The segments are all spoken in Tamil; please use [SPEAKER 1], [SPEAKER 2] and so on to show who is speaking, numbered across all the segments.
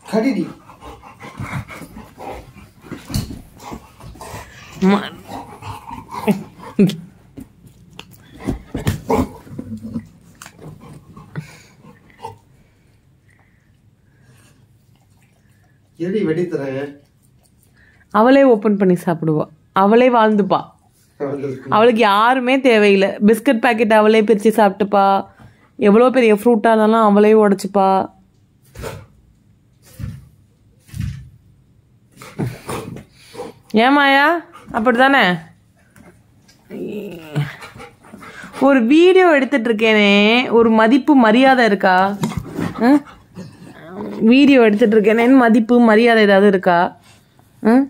[SPEAKER 1] கடிடி
[SPEAKER 2] ம-
[SPEAKER 1] எடி வெடி தரேன்
[SPEAKER 2] அவளே ஓப்பன் பண்ணி சாப்பிடுவா அவளே வாழ்ந்துப்பா அவளுக்கு யாருமே தேவையில்லை பிஸ்கட் பாக்கெட் அவளே பிரித்து சாப்பிட்டுப்பா எவ்வளோ பெரிய ஃப்ரூட்டாக இருந்தாலும் அவளே உடைச்சுப்பா ஏமாயா அப்படிதானே ஒரு வீடியோ எடுத்துட்டு இருக்கேனே ஒரு மதிப்பு மரியாதை இருக்கா ம்? வீடியோ எடுத்துட்டு இருக்கேனேன்னு மதிப்பு மரியாதை ஏதாவது இருக்கா ம்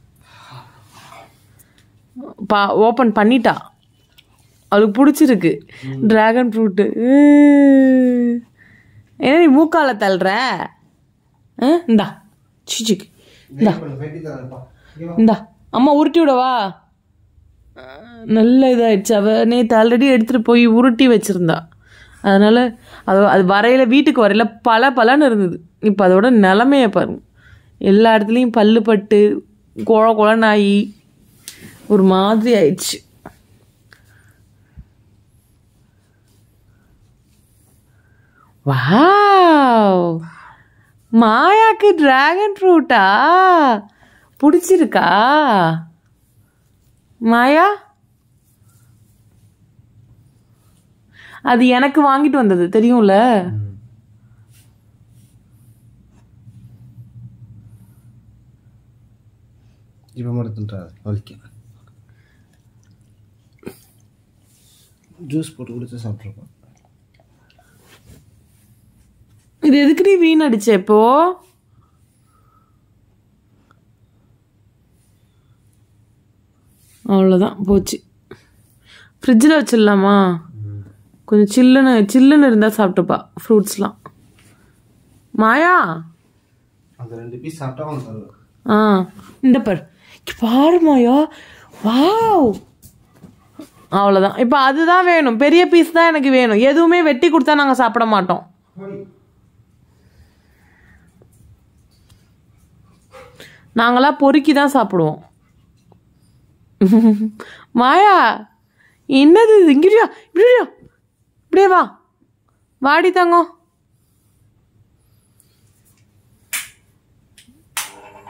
[SPEAKER 2] பா ஓப்பன் பண்ணிட்டா அவளுக்கு பிடிச்சிருக்கு டிராகன் ஃப்ரூட்டு என்ன நீ மூக்கால தள்ளுற ஆ? இந்தா சிச்சிக்கு இந்தா
[SPEAKER 1] வெட்டி தரேன்ப்பா
[SPEAKER 2] இந்தா அம்மா உருட்டி விடவா ஆ, நல்ல இதாயிடுச்சு அவ நேற்று ஆல்ரெடி எடுத்துகிட்டு போய் உருட்டி வச்சிருந்தா அதனால அது அது வரையில வீட்டுக்கு வரையில பல பலன்னு இருந்தது இப்போ அதோட நிலமைய பாருங்க எல்லா இடத்துலையும் பல்லு பட்டு குழ குழனாயி ஒரு மாதிரி ஆயிடுச்சு வாவ் மாயாக்கு டிராகன் ஃப்ரூட்டா பிடிச்சிருக்கா மாயா அது எனக்கு வாங்கிட்டு வந்தது தெரியும்ல
[SPEAKER 1] இப்போ மட்டும் தின்றாது வலிக்க ஜூஸ் போட்டு குடிச்சு சாப்பிட்ருப்போம்
[SPEAKER 2] இது எதுக்கு நீ வீணடிச்ச இப்போ அவ்வளோதான் போச்சு ஃப்ரிட்ஜில் வச்சிடலாமா கொஞ்சம் சில்லுன்னு சில்லுன்னு இருந்தால் சாப்பிட்டுப்பா ஃப்ரூட்ஸ்லாம் மாயா
[SPEAKER 1] அந்த ரெண்டு பீஸ் சாப்பிட்டா அவன் தருவேன்
[SPEAKER 2] ஆ இந்த பார் இங்க பாரு மாயா வாவ் அவ்வளோதான் இப்போ அதுதான் வேணும் பெரிய பீஸ் தான் எனக்கு வேணும் எதுவுமே வெட்டி கொடுத்தா நாங்கள் சாப்பிட மாட்டோம் நாங்களாம் பொறுக்கி தான் சாப்பிடுவோம் மாயா என்னது இது இங்கிட்டியா இப்படியா இப்படியே வா வாடி தங்கம்